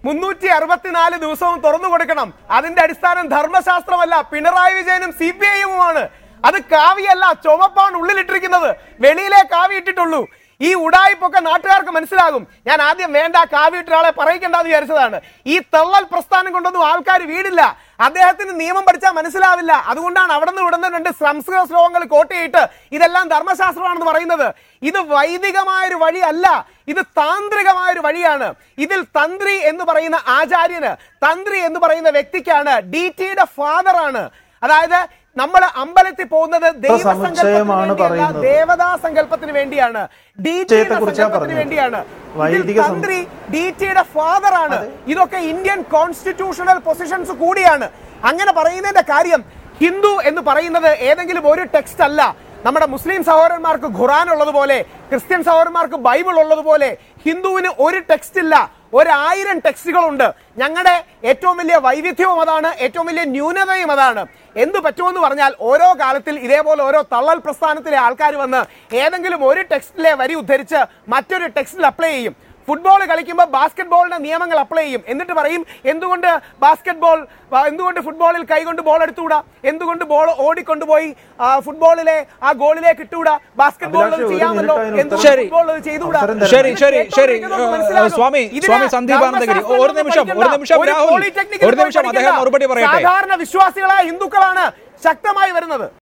മുന്നൂറ്റി അറുപത്തിനാല് ദിവസവും തുറന്നു കൊടുക്കണം അതിന്റെ അടിസ്ഥാനം ധർമ്മശാസ്ത്രമല്ല പിണറായി വിജയനും സി പി ഐയുമാണ് അത് കാവിയല്ല ചുവപ്പാണ് ഉള്ളിലിട്ടിരിക്കുന്നത് വെളിയിലെ കാവി ഇട്ടിട്ടുള്ളൂ ഈ ഉടായ്പൊക്കെ നാട്ടുകാർക്ക് മനസ്സിലാകും ഞാൻ ആദ്യം വേണ്ട കാവി ഇട്ട ഒരാളെ പറയിക്കണ്ടെന്ന് വിചാരിച്ചതാണ് ഈ തള്ളൽ പ്രസ്ഥാനം കൊണ്ടൊന്നും ആൾക്കാർ വീടില്ല അദ്ദേഹത്തിന് നിയമം പഠിച്ചാൽ മനസ്സിലാവില്ല അതുകൊണ്ടാണ് അവിടെ നിന്ന് ഇവിടുന്ന് രണ്ട് സംസ്കൃത ശ്ലോകങ്ങൾ കോട്ടയിട്ട് ഇതെല്ലാം ധർമ്മശാസ്ത്രമാണെന്ന് പറയുന്നത് ഇത് വൈദികമായ ഒരു വഴിയല്ല ഇത് താന്ത്രികമായ ഒരു വഴിയാണ് ഇതിൽ തന്ത്രി എന്ന് പറയുന്ന ആചാര്യന് തന്ത്രി എന്ന് പറയുന്ന വ്യക്തിക്കാണ് ഡി ടിയുടെ ഫാദർ ആണ് അതായത് നമ്മൾ അമ്പലത്തിൽ പോകുന്നത് ദൈവസങ്കല്പത്തിന് സമുച്ചയമാണ് വേണ്ടിയല്ല, പറയുന്നത്. ദേവതാ സങ്കല്പത്തിന് വേണ്ടിയാണ് ഡി സമുച്ചയത്തെ കുറിച്ചാ സങ്കല്പത്തിന് പറഞ്ഞത്. വേണ്ടിയാണ് വൈദിക ഇതിൽ സം- തന്ത്രി ഡി ടിയുടെ ഫാദർ ആണ് ഇതൊക്കെ ഇന്ത്യൻ കോൺസ്റ്റിറ്റ്യൂഷണൽ പൊസിഷൻസ് കൂടിയാണ് അങ്ങനെ പറയുന്നതിന്റെ കാര്യം ഹിന്ദു എന്ന് പറയുന്നത് ഏതെങ്കിലും ഒരു ടെക്സ്റ്റ് അല്ല നമ്മുടെ മുസ്ലിം സഹോദരന്മാർക്ക് ഖുറാൻ ഉള്ളതുപോലെ ക്രിസ്ത്യൻ സഹോദരന്മാർക്ക് ബൈബിൾ ഉള്ളതുപോലെ ഹിന്ദുവിന് ഒരു ടെക്സ്റ്റ് ഇല്ല ഒരായിരം ടെക്സ്റ്റുകളുണ്ട് ഞങ്ങളുടെ ഏറ്റവും വലിയ വൈവിധ്യവും അതാണ് ഏറ്റവും വലിയ ന്യൂനതയും അതാണ് എന്ത് പറ്റുമെന്ന് പറഞ്ഞാൽ ഓരോ കാലത്തിൽ ഇതേപോലെ ഓരോ തള്ളൽ പ്രസ്ഥാനത്തിലെ ആൾക്കാർ വന്ന് ഏതെങ്കിലും ഒരു ടെക്സ്റ്റിലെ വരി ഉദ്ധരിച്ച് മറ്റൊരു ടെക്സ്റ്റിൽ അപ്ലൈ ചെയ്യും ഫുട്ബോൾ കളിക്കുമ്പോൾ ബാസ്കറ്റ് ബോളിന്റെ നിയമങ്ങൾ അപ്ലൈ ചെയ്യും എന്നിട്ട് പറയും എന്തുകൊണ്ട് ബാസ്കറ്റ് ബോൾ എന്തുകൊണ്ട് ഫുട്ബോളിൽ കൈകൊണ്ട് ബോൾ എടുത്തുകൂടാ എന്തുകൊണ്ട് ബോൾ ഓടിക്കൊണ്ടുപോയി ആ, ഫുട്ബോളിലെ ആ ഗോളിലേക്ക് ഇട്ടുകൂടാ ബാസ്കറ്റ് ബോൾ അഭിലാഷ്, ഒരു ചെയ്യാമല്ലോ മിനിറ്റ് ആയിരുന്നു. എന്തുകൊണ്ട് ശരി. ഫുട്ബോൾ അത് ചെയ്തുകൂടാ അവസരം തരാം. ശരി ശരി ശരി കേട്ടോളൂ, ഏഹ്, മനസ്സിലാകും. സ്വാമി ഇതിന് സ്വാമി സന്ദീപ് ആനന്ദഗിരി ഒരു ധർമ്മശാസ്ത്രം നിമിഷം ഒരു പഠിക്കണ്ട. നിമിഷം ഒരു രാഹുൽ polytechnic ൽ ഒരു നിമിഷം പോയി അദ്ദേഹം പഠിക്കണ്ട. മറുപടി പറയട്ടെ സാധാരണ വിശ്വാസികളായ ഹിന്ദുക്കളാണ് ശക്തമായി വരുന്നത്